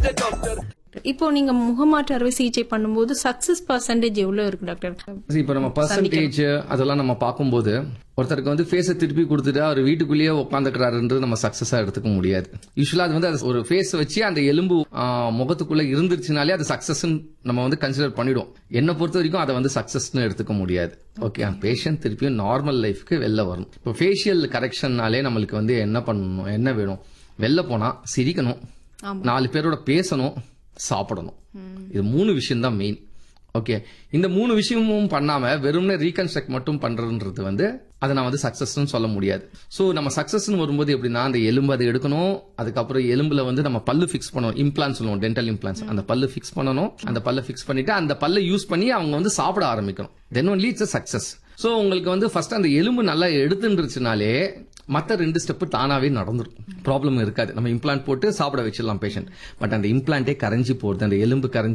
the doctor. இப்போ நீங்க முகமாற்று அறுவை சிகிச்சை பண்ணும்போது சக்சஸ் பர்சன்டேஜ் எவ்வளவு இருக்கு டாக்டர் இப்ப நம்ம பர்சன்டேஜ் அதெல்லாம் நம்ம பார்க்கும்போது ஒருத்தருக்கு வந்து ஃபேஸை திருப்பி கொடுத்துட்டு அவர் வீட்டுக்குள்ளேயே உட்காந்துக்கிறாருன்றது நம்ம சக்சஸா எடுத்துக்க முடியாது யூஸ்வலா அது வந்து அது ஒரு ஃபேஸ் வச்சு அந்த எலும்பு ஆ, முகத்துக்குள்ள இருந்துருச்சுனாலே அது சக்சஸ் நம்ம வந்து கன்சிடர் பண்ணிடுவோம் என்னை பொறுத்த வரைக்கும் அதை வந்து சக்சஸ்னு எடுத்துக்க முடியாது ஓகே பேஷண்ட் திருப்பியும் நார்மல் லைஃப்க்கு வெளில வரணும் இப்போ ஃபேஷியல் கரெக்ஷன்னாலே நம்மளுக்கு வந்து என்ன பண்ணணும் என்ன வேணும் வெளில போனா சிரிக்கணும் நாலு பேரோட பேசணும் சாப்பிடணும் இது மூணு விஷயம் தான் மெயின் ஓகே இந்த மூணு விஷயமும் பண்ணாம வெறும்னே ரீகன்ஸ்ட்ரக்ட் மட்டும் பண்றதுன்றது வந்து அதை நான் வந்து சக்சஸ்னு சொல்ல முடியாது ஸோ நம்ம சக்சஸ்னு வரும்போது எப்படின்னா அந்த எலும்பு அதை எடுக்கணும் அதுக்கப்புறம் எலும்புல வந்து நம்ம பல்லு ஃபிக்ஸ் பண்ணணும் இம்ப்ளான்ஸ் சொல்லுவோம் டென்டல் இம்ப்ளான்ஸ் அந்த பல்லு ஃபிக்ஸ் பண்ணணும் அந்த பல்லை ஃபிக்ஸ் பண்ணிட்டு அந்த பல்லை யூஸ் பண்ணி அவங்க வந்து சாப்பிட ஆரம்பிக்கணும் then only it's success so உங்களுக்கு வந்து ஃபர்ஸ்ட் அந்த எலும்பு நல்லா எடுத்துருச்சுனாலே மற்ற ரெண்டு ஸ்டெப்பு தானாவே நடந்துரும் ப்ராப்ளம் இருக்காது நம்ம இம்ப்ளான்ட் போட்டு சாப்பிட வச்சிடலாம் பேஷண்ட் பட் அந்த இம்ப்ளான்ட்டே கரைஞ்சி போறது அந்த எலும்பு கரைஞ்சி